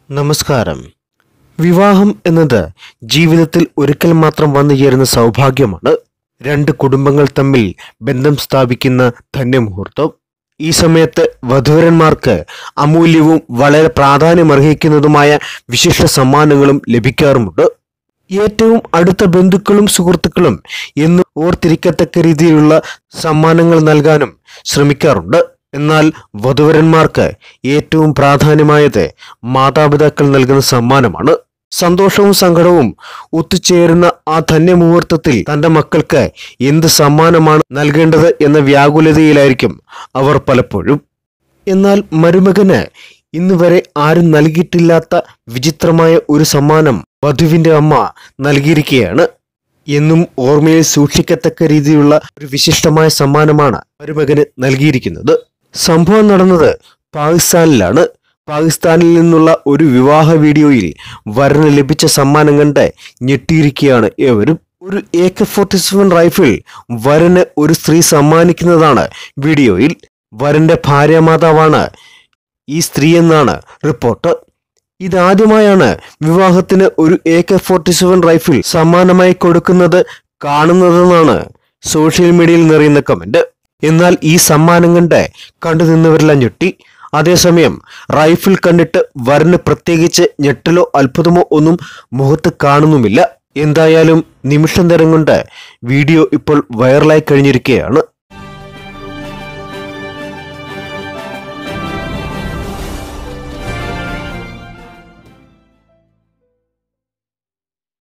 നമസ്കാരം വിവാഹം എന്നത് ജീവിതത്തിൽ ഒരിക്കൽ മാത്രം വന്നു ചേരുന്ന സൗഭാഗ്യമാണ് രണ്ട് കുടുംബങ്ങൾ തമ്മിൽ ബന്ധം സ്ഥാപിക്കുന്ന ധന്യമുഹൂർത്തം ഈ സമയത്ത് വധുവരന്മാർക്ക് അമൂല്യവും വളരെ പ്രാധാന്യമർഹിക്കുന്നതുമായ വിശിഷ്ട സമ്മാനങ്ങളും ലഭിക്കാറുമുണ്ട് ഏറ്റവും അടുത്ത ബന്ധുക്കളും സുഹൃത്തുക്കളും എന്ന് ഓർത്തിരിക്കത്തക്ക രീതിയിലുള്ള സമ്മാനങ്ങൾ നൽകാനും ശ്രമിക്കാറുണ്ട് എന്നാൽ വധുവരന്മാർക്ക് ഏറ്റവും പ്രാധാന്യമായത് മാതാപിതാക്കൾ നൽകുന്ന സമ്മാനമാണ് സന്തോഷവും സങ്കടവും ഒത്തുചേരുന്ന ആ ധന്യമുഹൂർത്തത്തിൽ തന്റെ മക്കൾക്ക് എന്ത് സമ്മാനമാണ് നൽകേണ്ടത് എന്ന വ്യാകുലതയിലായിരിക്കും അവർ പലപ്പോഴും എന്നാൽ മരുമകന് ഇന്ന് വരെ ആരും നൽകിയിട്ടില്ലാത്ത വിചിത്രമായ ഒരു സമ്മാനം വധുവിന്റെ അമ്മ നൽകിയിരിക്കുകയാണ് എന്നും ഓർമ്മയിൽ സൂക്ഷിക്കത്തക്ക രീതിയിലുള്ള ഒരു വിശിഷ്ടമായ സമ്മാനമാണ് മരുമകന് നൽകിയിരിക്കുന്നത് സംഭവം നടന്നത് പാകിസ്ഥാനിലാണ് പാകിസ്ഥാനിൽ നിന്നുള്ള ഒരു വിവാഹ വീഡിയോയിൽ വരന് ലഭിച്ച സമ്മാനം കണ്ട് ഞെട്ടിയിരിക്കുകയാണ് ഏവരും ഒരു A K forty seven rifle വരന് ഒരു സ്ത്രീ സമ്മാനിക്കുന്നതാണ് വീഡിയോയിൽ വരന്റെ ഭാര്യാമാതാവാണ് ഈ സ്ത്രീ എന്നാണ് റിപ്പോർട്ട് ഇതാദ്യമായാണ് വിവാഹത്തിന് ഒരു A K forty seven rifle സമ്മാനമായി കൊടുക്കുന്നത് കാണുന്നതെന്നാണ് സോഷ്യൽ മീഡിയയിൽ നിറയുന്ന കമന്റ് എന്നാൽ ഈ സമ്മാനം കണ്ട് കണ്ടു നിന്നവരെല്ലാം ഞെട്ടി അതേസമയം റൈഫിൾ കണ്ടിട്ട് വരന് പ്രത്യേകിച്ച് ഞെട്ടലോ അത്ഭുതമോ ഒന്നും മുഖത്ത് കാണുന്നുമില്ല എന്തായാലും നിമിഷം നേരം കൊണ്ട് വീഡിയോ ഇപ്പോൾ വൈറലായി കഴിഞ്ഞിരിക്കുകയാണ്